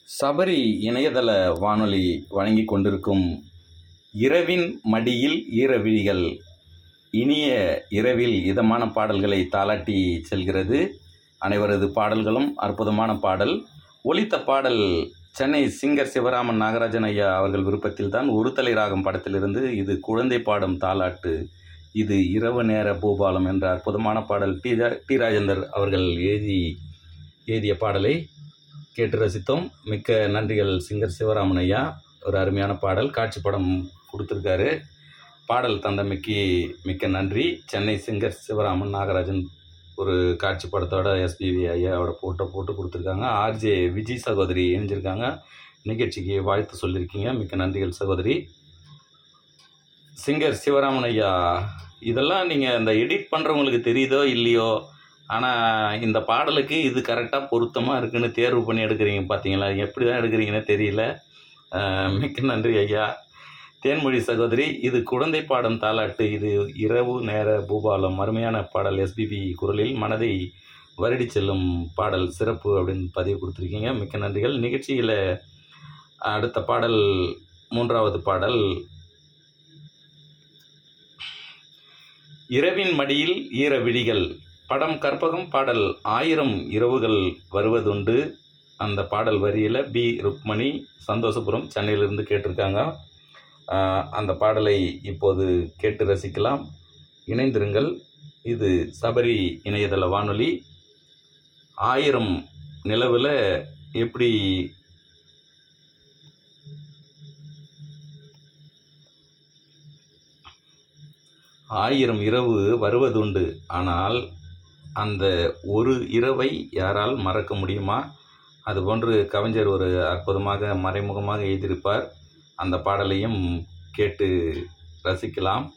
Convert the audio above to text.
சபரி இணையதள வானொலி வழங்கி கொண்டிருக்கும் இரவின் மடியில் ஈரவிழிகள் இனிய இரவில் இதமான பாடல்களை தாளாட்டி செல்கிறது அனைவரது பாடல்களும் அற்புதமான பாடல் ஒலித்த பாடல் சென்னை சிங்கர் சிவராமன் நாகராஜன் ஐயா அவர்கள் விருப்பத்தில் தான் ஒரு தலை ராகம் படத்திலிருந்து இது குழந்தை பாடும் தாலாட்டு இது இரவு நேர பூபாலம் என்ற அற்புதமான பாடல் டி ரா- டி ராஜேந்தர் அவர்கள் எழுதி எழுதிய பாடலை கேட்டு ரசித்தோம் மிக்க நன்றிகள் சிங்கர் சிவராமன் ஐயா ஒரு அருமையான பாடல் காட்சி படம் கொடுத்துருக்காரு பாடல் தந்தமைக்கு மிக்க நன்றி சென்னை சிங்கர் சிவராமன் நாகராஜன் ஒரு காட்சி படத்தோட எஸ்பிவி ஐயாவோட ஃபோட்டோ போட்டு கொடுத்துருக்காங்க ஆர்ஜே விஜய் சகோதரி இணைஞ்சிருக்காங்க நிகழ்ச்சிக்கு வாழ்த்து சொல்லியிருக்கீங்க மிக்க நன்றிகள் சகோதரி சிங்கர் சிவராமன் ஐயா இதெல்லாம் நீங்கள் அந்த எடிட் பண்ணுறவங்களுக்கு தெரியுதோ இல்லையோ ஆனால் இந்த பாடலுக்கு இது கரெக்டாக பொருத்தமாக இருக்குன்னு தேர்வு பண்ணி எடுக்கிறீங்க பார்த்தீங்களா எப்படி தான் எடுக்கிறீங்கன்னே தெரியல அஹ் மிக்க நன்றி ஐயா தேன்மொழி சகோதரி இது குழந்தை பாடம் தாலாட்டு இது இரவு நேர பூபாலம் அருமையான பாடல் எஸ்பிபி குரலில் மனதை வருடி செல்லும் பாடல் சிறப்பு அப்படின்னு பதிவு கொடுத்துருக்கீங்க மிக்க நன்றிகள் நிகழ்ச்சியில் அடுத்த பாடல் மூன்றாவது பாடல் இரவின் மடியில் ஈர விழிகள் படம் கற்பகம் பாடல் ஆயிரம் இரவுகள் வருவதுண்டு அந்த பாடல் வரியில் பி ருக்மணி சந்தோஷபுரம் சென்னையிலிருந்து கேட்டிருக்காங்க ஆஹ் அந்த பாடலை இப்போது கேட்டு ரசிக்கலாம் இணைந்திருங்கள் இது சபரி இணையதள வானொலி ஆயிரம் நிலவில் எப்படி ஆயிரம் இரவு வருவதுண்டு ஆனால் அந்த ஒரு இரவை யாரால் மறக்க முடியுமா அதுபோன்று கவிஞர் ஒரு அற்புதமாக மறைமுகமாக எழுதியிருப்பார் அந்த பாடலையும் கேட்டு ரசிக்கலாம்